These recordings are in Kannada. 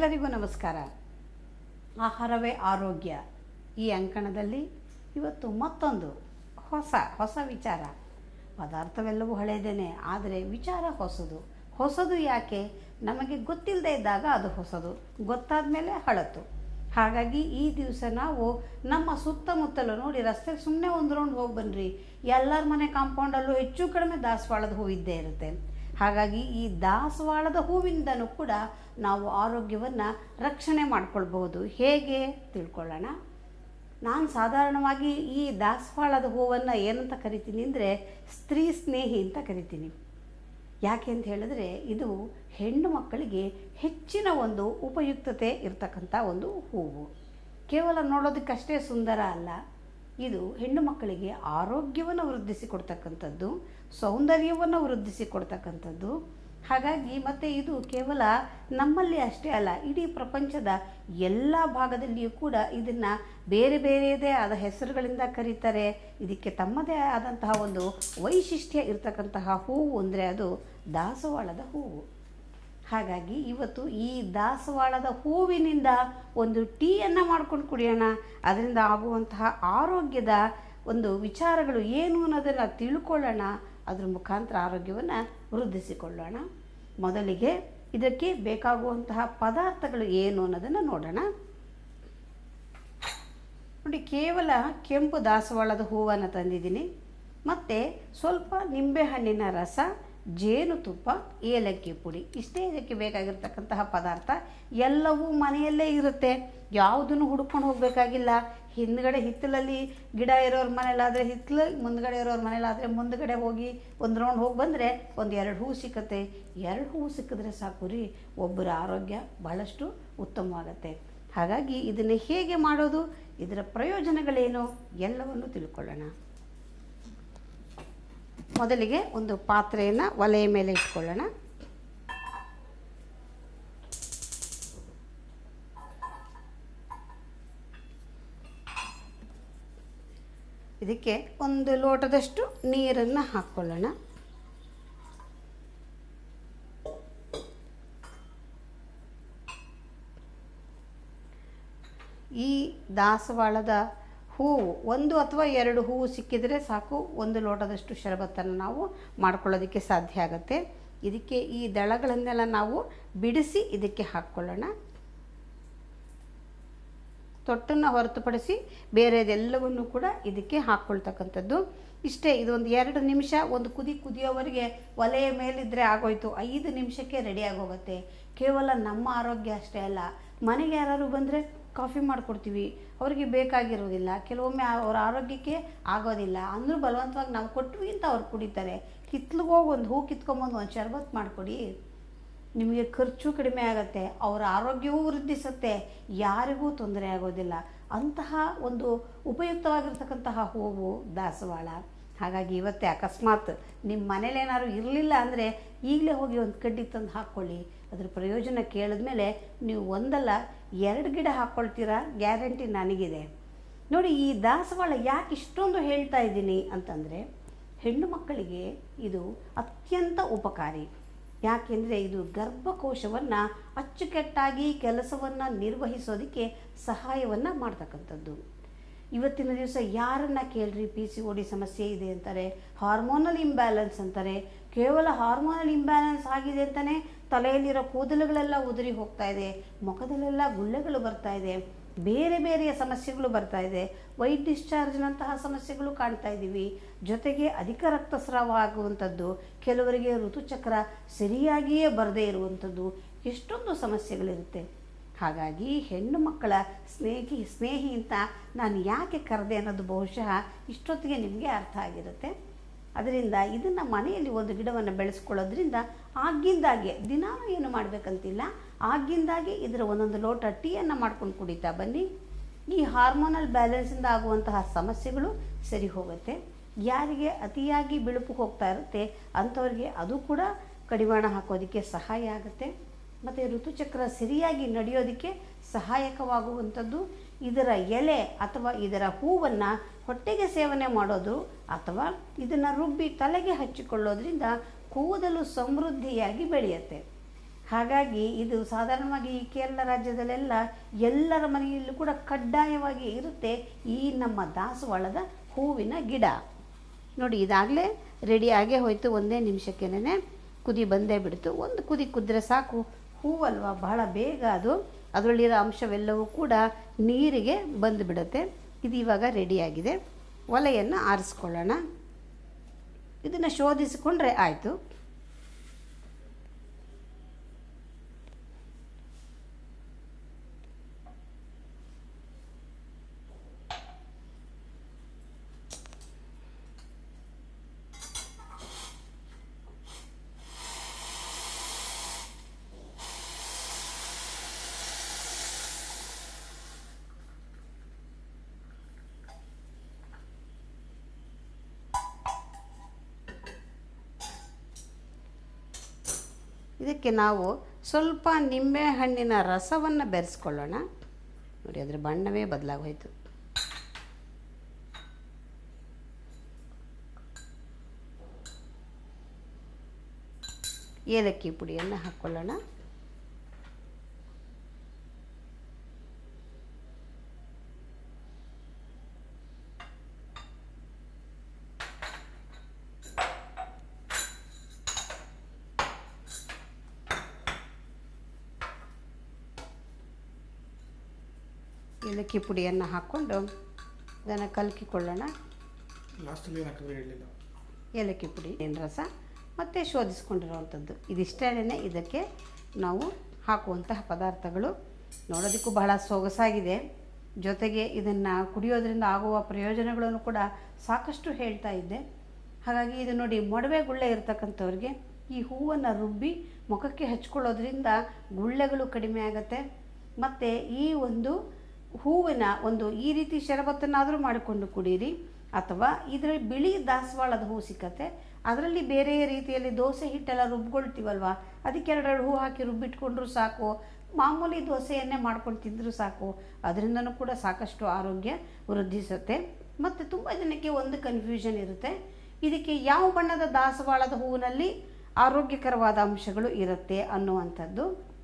ಎಲ್ಲರಿಗೂ ನಮಸ್ಕಾರ ಆಹಾರವೇ ಆರೋಗ್ಯ ಈ ಅಂಕಣದಲ್ಲಿ ಇವತ್ತು ಮತ್ತೊಂದು ಹೊಸ ಹೊಸ ವಿಚಾರ ಪದಾರ್ಥವೆಲ್ಲವೂ ಹಳೆಯದೇನೆ ಆದರೆ ವಿಚಾರ ಹೊಸದು ಹೊಸದು ಯಾಕೆ ನಮಗೆ ಗೊತ್ತಿಲ್ಲದೆ ಇದ್ದಾಗ ಅದು ಹೊಸದು ಗೊತ್ತಾದ ಮೇಲೆ ಹಳತು ಹಾಗಾಗಿ ಈ ದಿವಸ ನಾವು ನಮ್ಮ ಸುತ್ತಮುತ್ತಲು ನೋಡಿ ರಸ್ತೆ ಸುಮ್ಮನೆ ಒಂದು ರೌಂಡ್ ಹೋಗಿ ಬನ್ನಿರಿ ಎಲ್ಲರ ಮನೆ ಕಾಂಪೌಂಡಲ್ಲೂ ಹೆಚ್ಚು ಕಡಿಮೆ ದಾಸವಾಳದ ಹೂ ಇದ್ದೇ ಇರುತ್ತೆ ಹಾಗಾಗಿ ಈ ದಾಸವಾಳದ ಹೂವಿಂದನೂ ಕೂಡ ನಾವು ಆರೋಗ್ಯವನ್ನು ರಕ್ಷಣೆ ಮಾಡ್ಕೊಳ್ಬಹುದು ಹೇಗೆ ತಿಳ್ಕೊಳ್ಳೋಣ ನಾನು ಸಾಧಾರಣವಾಗಿ ಈ ದಾಸವಾಳದ ಹೂವನ್ನು ಏನಂತ ಕರಿತೀನಿ ಅಂದರೆ ಸ್ತ್ರೀ ಸ್ನೇಹಿ ಅಂತ ಕರಿತೀನಿ ಯಾಕೆ ಅಂತ ಹೇಳಿದ್ರೆ ಇದು ಹೆಣ್ಣು ಮಕ್ಕಳಿಗೆ ಹೆಚ್ಚಿನ ಒಂದು ಉಪಯುಕ್ತತೆ ಇರತಕ್ಕಂಥ ಒಂದು ಹೂವು ಕೇವಲ ನೋಡೋದಕ್ಕಷ್ಟೇ ಸುಂದರ ಅಲ್ಲ ಇದು ಹೆಣ್ಣು ಮಕ್ಕಳಿಗೆ ಆರೋಗ್ಯವನ್ನು ವೃದ್ಧಿಸಿಕೊಡ್ತಕ್ಕಂಥದ್ದು ಸೌಂದರ್ಯವನ್ನು ವೃದ್ಧಿಸಿಕೊಡ್ತಕ್ಕಂಥದ್ದು ಹಾಗಾಗಿ ಮತ್ತು ಇದು ಕೇವಲ ನಮ್ಮಲ್ಲಿ ಅಷ್ಟೇ ಅಲ್ಲ ಇಡೀ ಪ್ರಪಂಚದ ಎಲ್ಲ ಭಾಗದಲ್ಲಿಯೂ ಕೂಡ ಇದನ್ನು ಬೇರೆ ಬೇರೆಯದೇ ಆದ ಹೆಸರುಗಳಿಂದ ಕರೀತಾರೆ ಇದಕ್ಕೆ ತಮ್ಮದೇ ಆದಂತಹ ಒಂದು ವೈಶಿಷ್ಟ್ಯ ಇರತಕ್ಕಂತಹ ಹೂವು ಅಂದರೆ ಅದು ದಾಸವಾಳದ ಹೂವು ಹಾಗಾಗಿ ಇವತ್ತು ಈ ದಾಸವಾಳದ ಹೂವಿನಿಂದ ಒಂದು ಟೀಯನ್ನು ಮಾಡ್ಕೊಂಡು ಕುಡಿಯೋಣ ಅದರಿಂದ ಆಗುವಂತಹ ಆರೋಗ್ಯದ ಒಂದು ವಿಚಾರಗಳು ಏನು ಅನ್ನೋದನ್ನು ತಿಳ್ಕೊಳ್ಳೋಣ ಅದ್ರ ಮುಖಾಂತರ ಆರೋಗ್ಯವನ್ನು ವೃದ್ಧಿಸಿಕೊಳ್ಳೋಣ ಮೊದಲಿಗೆ ಇದಕ್ಕೆ ಬೇಕಾಗುವಂತಹ ಪದಾರ್ಥಗಳು ಏನು ಅನ್ನೋದನ್ನು ನೋಡೋಣ ನೋಡಿ ಕೇವಲ ಕೆಂಪು ದಾಸವಾಳದ ಹೂವನ್ನು ತಂದಿದ್ದೀನಿ ಮತ್ತು ಸ್ವಲ್ಪ ನಿಂಬೆಹಣ್ಣಿನ ರಸ ಜೇನುತುಪ್ಪ ಏಲಕ್ಕಿ ಪುಡಿ ಇಷ್ಟೇ ಇದಕ್ಕೆ ಬೇಕಾಗಿರ್ತಕ್ಕಂತಹ ಪದಾರ್ಥ ಎಲ್ಲವೂ ಮನೆಯಲ್ಲೇ ಇರುತ್ತೆ ಯಾವುದನ್ನು ಹುಡ್ಕೊಂಡು ಹೋಗಬೇಕಾಗಿಲ್ಲ ಹಿಂದ್ಗಡೆ ಹಿತ್ತಲಲ್ಲಿ ಗಿಡ ಇರೋರ ಮನೇಲಾದರೆ ಹಿತ್ತಲು ಮುಂದ್ಗಡೆ ಇರೋರ ಮನೇಲಾದರೆ ಮುಂದ್ಗಡೆ ಹೋಗಿ ಒಂದು ರೌಂಡ್ ಹೋಗಿ ಬಂದರೆ ಒಂದು ಎರಡು ಹೂ ಸಿಕ್ಕತ್ತೆ ಎರಡು ಹೂ ಸಿಕ್ಕಿದ್ರೆ ಸಾಕು ರೀ ಒಬ್ಬರ ಆರೋಗ್ಯ ಬಹಳಷ್ಟು ಉತ್ತಮವಾಗತ್ತೆ ಹಾಗಾಗಿ ಇದನ್ನು ಹೇಗೆ ಮಾಡೋದು ಇದರ ಪ್ರಯೋಜನಗಳೇನು ಎಲ್ಲವನ್ನು ತಿಳ್ಕೊಳ್ಳೋಣ ಮೊದಲಿಗೆ ಒಂದು ಪಾತ್ರೆಯನ್ನು ಒಲೆಯ ಮೇಲೆ ಇಟ್ಕೊಳ್ಳೋಣ ಇದಕ್ಕೆ ಒಂದು ಲೋಟದಷ್ಟು ನೀರನ್ನು ಹಾಕ್ಕೊಳ್ಳೋಣ ಈ ದಾಸವಾಳದ ಹೂವು ಒಂದು ಅಥವಾ ಎರಡು ಹೂವು ಸಿಕ್ಕಿದರೆ ಸಾಕು ಒಂದು ಲೋಟದಷ್ಟು ಶರಬತ್ತನ್ನು ನಾವು ಮಾಡ್ಕೊಳ್ಳೋದಕ್ಕೆ ಸಾಧ್ಯ ಆಗುತ್ತೆ ಇದಕ್ಕೆ ಈ ದಳಗಳನ್ನೆಲ್ಲ ನಾವು ಬಿಡಿಸಿ ಇದಕ್ಕೆ ಹಾಕ್ಕೊಳ್ಳೋಣ ತೊಟ್ಟನ್ನು ಹೊರತುಪಡಿಸಿ ಬೇರೆದೆಲ್ಲವನ್ನು ಕೂಡ ಇದಕ್ಕೆ ಹಾಕ್ಕೊಳ್ತಕ್ಕಂಥದ್ದು ಇಷ್ಟೇ ಇದೊಂದು ಎರಡು ನಿಮಿಷ ಒಂದು ಕುದಿ ಕುದಿಯೋವರೆಗೆ ಒಲೆಯ ಮೇಲಿದ್ದರೆ ಆಗೋಯ್ತು ಐದು ನಿಮಿಷಕ್ಕೆ ರೆಡಿ ಆಗೋಗುತ್ತೆ ಕೇವಲ ನಮ್ಮ ಆರೋಗ್ಯ ಅಷ್ಟೇ ಅಲ್ಲ ಮನೆಗೆ ಯಾರು ಬಂದರೆ ಕಾಫಿ ಮಾಡಿಕೊಡ್ತೀವಿ ಅವರಿಗೆ ಬೇಕಾಗಿರೋದಿಲ್ಲ ಕೆಲವೊಮ್ಮೆ ಅವರ ಆರೋಗ್ಯಕ್ಕೆ ಆಗೋದಿಲ್ಲ ಅಂದರೂ ಬಲವಂತವಾಗಿ ನಾವು ಕೊಟ್ವಿ ಅಂತ ಅವ್ರು ಕುಡಿತಾರೆ ಹಿತ್ಲಿಗೆ ಹೋಗಿ ಒಂದು ಹೂ ಕಿತ್ಕೊಂಬಂದು ಒಂದು ಶರ್ಬತ್ ಮಾಡಿಕೊಡಿ ನಿಮಗೆ ಖರ್ಚು ಕಡಿಮೆ ಆಗುತ್ತೆ ಅವರ ಆರೋಗ್ಯವೂ ವೃದ್ಧಿಸುತ್ತೆ ಯಾರಿಗೂ ತೊಂದರೆ ಆಗೋದಿಲ್ಲ ಅಂತಹ ಒಂದು ಉಪಯುಕ್ತವಾಗಿರ್ತಕ್ಕಂತಹ ಹೂವು ದಾಸವಾಳ ಹಾಗಾಗಿ ಇವತ್ತೇ ಅಕಸ್ಮಾತ್ ನಿಮ್ಮ ಮನೇಲಿ ಏನಾದ್ರು ಇರಲಿಲ್ಲ ಅಂದರೆ ಈಗಲೇ ಹೋಗಿ ಒಂದು ಕಡ್ಡಿ ತಂದು ಹಾಕ್ಕೊಳ್ಳಿ ಅದ್ರ ಪ್ರಯೋಜನ ಕೇಳಿದ್ಮೇಲೆ ನೀವು ಒಂದಲ್ಲ ಎರಡು ಗಿಡ ಹಾಕ್ಕೊಳ್ತೀರಾ ಗ್ಯಾರಂಟಿ ನನಗಿದೆ ನೋಡಿ ಈ ದಾಸವಾಳ ಯಾಕೆ ಇಷ್ಟೊಂದು ಹೇಳ್ತಾ ಇದ್ದೀನಿ ಅಂತಂದರೆ ಹೆಣ್ಣು ಮಕ್ಕಳಿಗೆ ಇದು ಅತ್ಯಂತ ಉಪಕಾರಿ ಯಾಕೆಂದರೆ ಇದು ಗರ್ಭಕೋಶವನ್ನು ಅಚ್ಚುಕಟ್ಟಾಗಿ ಕೆಲಸವನ್ನು ನಿರ್ವಹಿಸೋದಕ್ಕೆ ಸಹಾಯವನ್ನು ಮಾಡ್ತಕ್ಕಂಥದ್ದು ಇವತ್ತಿನ ದಿವಸ ಯಾರನ್ನ ಕೇಳ್ರಿ ಪಿ ಸಿ ಓ ಡಿ ಸಮಸ್ಯೆ ಇದೆ ಅಂತಾರೆ ಹಾರ್ಮೋನಲ್ ಇಂಬ್ಯಾಲೆನ್ಸ್ ಅಂತಾರೆ ಕೇವಲ ಹಾರ್ಮೋನಲ್ ಇಂಬ್ಯಾಲೆನ್ಸ್ ಆಗಿದೆ ಅಂತಲೇ ತಲೆಯಲ್ಲಿರೋ ಕೂದಲುಗಳೆಲ್ಲ ಉದುರಿ ಹೋಗ್ತಾ ಇದೆ ಮುಖದಲ್ಲೆಲ್ಲ ಗುಳ್ಳೆಗಳು ಬರ್ತಾ ಇದೆ ಬೇರೆ ಬೇರೆಯ ಸಮಸ್ಯೆಗಳು ಬರ್ತಾ ಇದೆ ವೈಟ್ ಡಿಸ್ಚಾರ್ಜ್ನಂತಹ ಸಮಸ್ಯೆಗಳು ಕಾಣ್ತಾ ಇದ್ದೀವಿ ಜೊತೆಗೆ ಅಧಿಕ ರಕ್ತಸ್ರಾವ ಆಗುವಂಥದ್ದು ಕೆಲವರಿಗೆ ಋತುಚಕ್ರ ಸರಿಯಾಗಿಯೇ ಬರದೇ ಇರುವಂಥದ್ದು ಎಷ್ಟೊಂದು ಸಮಸ್ಯೆಗಳಿರುತ್ತೆ ಹಾಗಾಗಿ ಹೆಣ್ಣು ಮಕ್ಕಳ ಸ್ನೇಹಿ ಸ್ನೇಹಿ ಅಂತ ನಾನು ಯಾಕೆ ಕರೆದೆ ಅನ್ನೋದು ಬಹುಶಃ ಇಷ್ಟೊತ್ತಿಗೆ ನಿಮಗೆ ಅರ್ಥ ಆಗಿರುತ್ತೆ ಅದರಿಂದ ಇದನ್ನು ಮನೆಯಲ್ಲಿ ಒಂದು ಗಿಡವನ್ನು ಬೆಳೆಸ್ಕೊಳ್ಳೋದ್ರಿಂದ ಆಗಿಂದಾಗೆ ದಿನಾನು ಏನು ಮಾಡಬೇಕಂತಿಲ್ಲ ಆಗಿಂದಾಗೆ ಇದರ ಒಂದೊಂದು ಲೋಟ ಟೀಯನ್ನು ಮಾಡ್ಕೊಂಡು ಕುಡಿತಾ ಬನ್ನಿ ಈ ಹಾರ್ಮೋನಲ್ ಬ್ಯಾಲೆನ್ಸಿಂದ ಆಗುವಂತಹ ಸಮಸ್ಯೆಗಳು ಸರಿ ಹೋಗುತ್ತೆ ಯಾರಿಗೆ ಅತಿಯಾಗಿ ಬಿಳುಪು ಹೋಗ್ತಾ ಇರುತ್ತೆ ಅಂಥವ್ರಿಗೆ ಅದು ಕೂಡ ಕಡಿವಾಣ ಹಾಕೋದಕ್ಕೆ ಸಹಾಯ ಆಗುತ್ತೆ ಮತ್ತು ಋತುಚಕ್ರ ಸರಿಯಾಗಿ ನಡೆಯೋದಕ್ಕೆ ಸಹಾಯಕವಾಗುವಂಥದ್ದು ಇದರ ಎಲೆ ಅಥವಾ ಇದರ ಹೂವನ್ನು ಹೊಟ್ಟೆಗೆ ಸೇವನೆ ಮಾಡೋದು ಅಥವಾ ಇದನ್ನು ರುಬ್ಬಿ ತಲೆಗೆ ಹಚ್ಚಿಕೊಳ್ಳೋದ್ರಿಂದ ಕೂದಲು ಸಮೃದ್ಧಿಯಾಗಿ ಬೆಳೆಯುತ್ತೆ ಹಾಗಾಗಿ ಇದು ಸಾಧಾರಣವಾಗಿ ಈ ಕೇರಳ ರಾಜ್ಯದಲ್ಲೆಲ್ಲ ಎಲ್ಲರ ಮನೆಯಲ್ಲೂ ಕೂಡ ಕಡ್ಡಾಯವಾಗಿ ಇರುತ್ತೆ ಈ ನಮ್ಮ ದಾಸವಾಳದ ಹೂವಿನ ಗಿಡ ನೋಡಿ ಇದಾಗಲೇ ರೆಡಿ ಆಗೇ ಹೋಯ್ತು ಒಂದೇ ನಿಮಿಷಕ್ಕೇನೆ ಕುದಿ ಬಂದೇ ಬಿಡ್ತು ಒಂದು ಕುದಿ ಕುದ್ರೆ ಸಾಕು ಹೂವಲ್ವ ಬಹಳ ಬೇಗ ಅದು ಅದರಲ್ಲಿರೋ ಅಂಶವೆಲ್ಲವೂ ಕೂಡ ನೀರಿಗೆ ಬಂದು ಬಿಡುತ್ತೆ ಇದು ಇವಾಗ ರೆಡಿಯಾಗಿದೆ ಒಲೆಯನ್ನು ಆರಿಸ್ಕೊಳ್ಳೋಣ ಇದನ್ನು ಶೋಧಿಸಿಕೊಂಡ್ರೆ ಆಯಿತು ಇದಕ್ಕೆ ನಾವು ಸ್ವಲ್ಪ ನಿಂಬೆ ಹಣ್ಣಿನ ರಸವನ್ನು ಬೆರೆಸ್ಕೊಳ್ಳೋಣ ನೋಡಿ ಅದರ ಬಣ್ಣವೇ ಬದಲಾಗೋಯ್ತು ಏಲಕ್ಕಿ ಪುಡಿಯನ್ನು ಹಾಕ್ಕೊಳ್ಳೋಣ ಏಲಕ್ಕಿ ಪುಡಿಯನ್ನು ಹಾಕ್ಕೊಂಡು ಇದನ್ನು ಕಲಕಿಕೊಳ್ಳೋಣ ಲಾಸ್ಟಲ್ಲಿ ಏನು ಹಾಕಿದ್ರೆ ಹೇಳಲಿಲ್ಲ ಏಲಕ್ಕಿ ಪುಡಿ ಏನು ರಸ ಮತ್ತು ಶೋಧಿಸ್ಕೊಂಡಿರುವಂಥದ್ದು ಇದಿಷ್ಟೇ ಇದಕ್ಕೆ ನಾವು ಹಾಕುವಂತಹ ಪದಾರ್ಥಗಳು ನೋಡೋದಕ್ಕೂ ಬಹಳ ಸೊಗಸಾಗಿದೆ ಜೊತೆಗೆ ಇದನ್ನು ಕುಡಿಯೋದ್ರಿಂದ ಆಗುವ ಪ್ರಯೋಜನಗಳನ್ನು ಕೂಡ ಸಾಕಷ್ಟು ಹೇಳ್ತಾ ಇದ್ದೆ ಹಾಗಾಗಿ ಇದು ನೋಡಿ ಮೊಡವೆ ಗುಳ್ಳೆ ಇರ್ತಕ್ಕಂಥವ್ರಿಗೆ ಈ ಹೂವನ್ನು ರುಬ್ಬಿ ಮುಖಕ್ಕೆ ಹಚ್ಕೊಳ್ಳೋದ್ರಿಂದ ಗುಳ್ಳೆಗಳು ಕಡಿಮೆ ಆಗುತ್ತೆ ಮತ್ತು ಈ ಒಂದು ಹೂವಿನ ಒಂದು ಈ ರೀತಿ ಶರಬತ್ತನ್ನಾದರೂ ಮಾಡಿಕೊಂಡು ಕುಡೀರಿ ಅಥವಾ ಇದರ ಬಿಳಿ ದಾಸವಾಳದ ಹೂ ಸಿಕ್ಕತ್ತೆ ಅದರಲ್ಲಿ ಬೇರೆ ರೀತಿಯಲ್ಲಿ ದೋಸೆ ಹಿಟ್ಟೆಲ್ಲ ರುಬ್ಕೊಳ್ತೀವಲ್ವ ಅದಕ್ಕೆ ಎರಡೆರಡು ಹೂ ಹಾಕಿ ರುಬ್ಬಿಟ್ಕೊಂಡ್ರು ಸಾಕು ಮಾಮೂಲಿ ದೋಸೆಯನ್ನೇ ಮಾಡ್ಕೊಂಡು ತಿಂದರೂ ಸಾಕು ಅದರಿಂದನೂ ಕೂಡ ಸಾಕಷ್ಟು ಆರೋಗ್ಯ ವೃದ್ಧಿಸುತ್ತೆ ಮತ್ತು ತುಂಬ ಜನಕ್ಕೆ ಒಂದು ಕನ್ಫ್ಯೂಷನ್ ಇರುತ್ತೆ ಇದಕ್ಕೆ ಯಾವ ಬಣ್ಣದ ದಾಸವಾಳದ ಹೂವಿನಲ್ಲಿ ಆರೋಗ್ಯಕರವಾದ ಅಂಶಗಳು ಇರುತ್ತೆ ಅನ್ನುವಂಥದ್ದು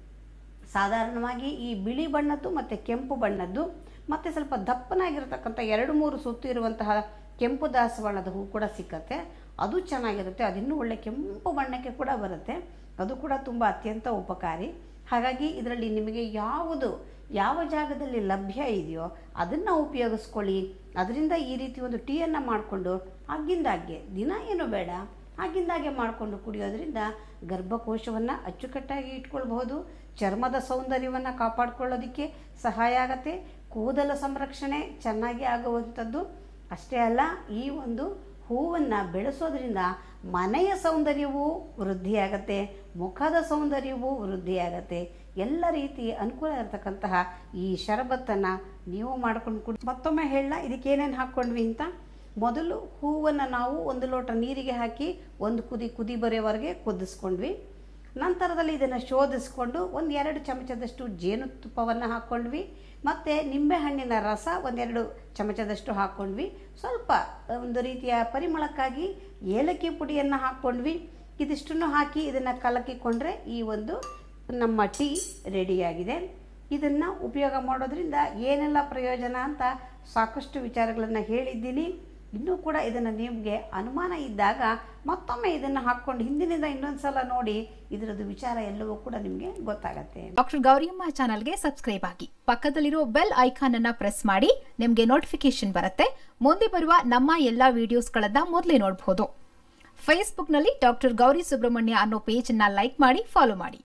ಸಾಧಾರಣವಾಗಿ ಈ ಬಿಳಿ ಬಣ್ಣದ್ದು ಮತ್ತು ಕೆಂಪು ಬಣ್ಣದ್ದು ಮತ್ತು ಸ್ವಲ್ಪ ದಪ್ಪನಾಗಿರ್ತಕ್ಕಂಥ ಎರಡು ಮೂರು ಸುತ್ತು ಇರುವಂತಹ ಕೆಂಪು ದಾಸವಾಳದ ಹೂ ಕೂಡ ಸಿಕ್ಕತ್ತೆ ಅದು ಚೆನ್ನಾಗಿರುತ್ತೆ ಅದಿನ್ನೂ ಒಳ್ಳೆ ಕೆಂಪು ಬಣ್ಣಕ್ಕೆ ಕೂಡ ಬರುತ್ತೆ ಅದು ಕೂಡ ತುಂಬ ಅತ್ಯಂತ ಉಪಕಾರಿ ಹಾಗಾಗಿ ಇದರಲ್ಲಿ ನಿಮಗೆ ಯಾವುದು ಯಾವ ಜಾಗದಲ್ಲಿ ಲಭ್ಯ ಇದೆಯೋ ಅದನ್ನು ಉಪಯೋಗಿಸ್ಕೊಳ್ಳಿ ಅದರಿಂದ ಈ ರೀತಿ ಒಂದು ಟೀಯನ್ನು ಮಾಡಿಕೊಂಡು ಆಗಿಂದಾಗೆ ದಿನ ಏನು ಬೇಡ ಆಗಿಂದಾಗೆ ಮಾಡಿಕೊಂಡು ಕುಡಿಯೋದ್ರಿಂದ ಗರ್ಭಕೋಶವನ್ನು ಅಚ್ಚುಕಟ್ಟಾಗಿ ಇಟ್ಕೊಳ್ಬಹುದು ಚರ್ಮದ ಸೌಂದರ್ಯವನ್ನು ಕಾಪಾಡ್ಕೊಳ್ಳೋದಕ್ಕೆ ಸಹಾಯ ಆಗತ್ತೆ ಕೂದಲ ಸಂರಕ್ಷಣೆ ಚೆನ್ನಾಗಿ ಆಗುವಂಥದ್ದು ಅಷ್ಟೇ ಅಲ್ಲ ಈ ಒಂದು ಹೂವನ್ನು ಬೆಳೆಸೋದ್ರಿಂದ ಮನೆಯ ಸೌಂದರ್ಯವೂ ವೃದ್ಧಿಯಾಗತ್ತೆ ಮುಖದ ಸೌಂದರ್ಯವೂ ವೃದ್ಧಿಯಾಗತ್ತೆ ಎಲ್ಲ ರೀತಿ ಅನುಕೂಲ ಇರತಕ್ಕಂತಹ ಈ ಶರಬತ್ತನ್ನು ನೀವು ಮಾಡ್ಕೊಂಡು ಕುಡಿ ಮತ್ತೊಮ್ಮೆ ಹೇಳ ಇದಕ್ಕೆ ಏನೇನು ಹಾಕ್ಕೊಂಡ್ವಿ ಅಂತ ಮೊದಲು ಹೂವನ್ನು ನಾವು ಒಂದು ಲೋಟ ನೀರಿಗೆ ಹಾಕಿ ಒಂದು ಕುದಿ ಕುದಿ ಬರೆಯವರೆಗೆ ಕುದಿಸ್ಕೊಂಡ್ವಿ ನಂತರದಲ್ಲಿ ಇದನ್ನು ಶೋಧಿಸ್ಕೊಂಡು ಒಂದು ಎರಡು ಚಮಚದಷ್ಟು ಜೇನುತುಪ್ಪವನ್ನು ಹಾಕ್ಕೊಂಡ್ವಿ ಮತ್ತು ನಿಂಬೆಹಣ್ಣಿನ ರಸ ಒಂದೆರಡು ಚಮಚದಷ್ಟು ಹಾಕ್ಕೊಂಡ್ವಿ ಸ್ವಲ್ಪ ಒಂದು ರೀತಿಯ ಪರಿಮಳಕ್ಕಾಗಿ ಏಲಕ್ಕಿ ಪುಡಿಯನ್ನು ಹಾಕ್ಕೊಂಡ್ವಿ ಇದಿಷ್ಟನ್ನು ಹಾಕಿ ಇದನ್ನು ಕಲಕಿಕೊಂಡ್ರೆ ಈ ಒಂದು ನಮ್ಮ ಟೀ ರೆಡಿಯಾಗಿದೆ ಇದನ್ನು ಉಪಯೋಗ ಮಾಡೋದ್ರಿಂದ ಏನೆಲ್ಲ ಪ್ರಯೋಜನ ಅಂತ ಸಾಕಷ್ಟು ವಿಚಾರಗಳನ್ನು ಹೇಳಿದ್ದೀನಿ ಇನ್ನೂ ಕೂಡ ಇದನ್ನು ನಿಮಗೆ ಅನುಮಾನ ಇದ್ದಾಗ ಮತ್ತೊಮ್ಮೆ ಇದನ್ನು ಹಾಕ್ಕೊಂಡು ಹಿಂದಿನಿಂದ ಇನ್ನೊಂದು ಸಲ ನೋಡಿ ಇದರದ್ದು ವಿಚಾರ ಎಲ್ಲವೂ ಕೂಡ ನಿಮಗೆ ಗೊತ್ತಾಗತ್ತೆ ಡಾಕ್ಟರ್ ಗೌರಿಯಮ್ಮ ಚಾನಲ್ಗೆ ಸಬ್ಸ್ಕ್ರೈಬ್ ಆಗಿ ಪಕ್ಕದಲ್ಲಿರೋ ಬೆಲ್ ಐಕಾನ್ ಅನ್ನ ಪ್ರೆಸ್ ಮಾಡಿ ನಿಮಗೆ ನೋಟಿಫಿಕೇಶನ್ ಬರುತ್ತೆ ಮುಂದೆ ಬರುವ ನಮ್ಮ ಎಲ್ಲಾ ವಿಡಿಯೋಸ್ಗಳನ್ನ ಮೊದಲೇ ನೋಡಬಹುದು ಫೇಸ್ಬುಕ್ನಲ್ಲಿ ಡಾಕ್ಟರ್ ಗೌರಿ ಸುಬ್ರಹ್ಮಣ್ಯ ಅನ್ನೋ ಪೇಜ್ ಅನ್ನ ಲೈಕ್ ಮಾಡಿ ಫಾಲೋ ಮಾಡಿ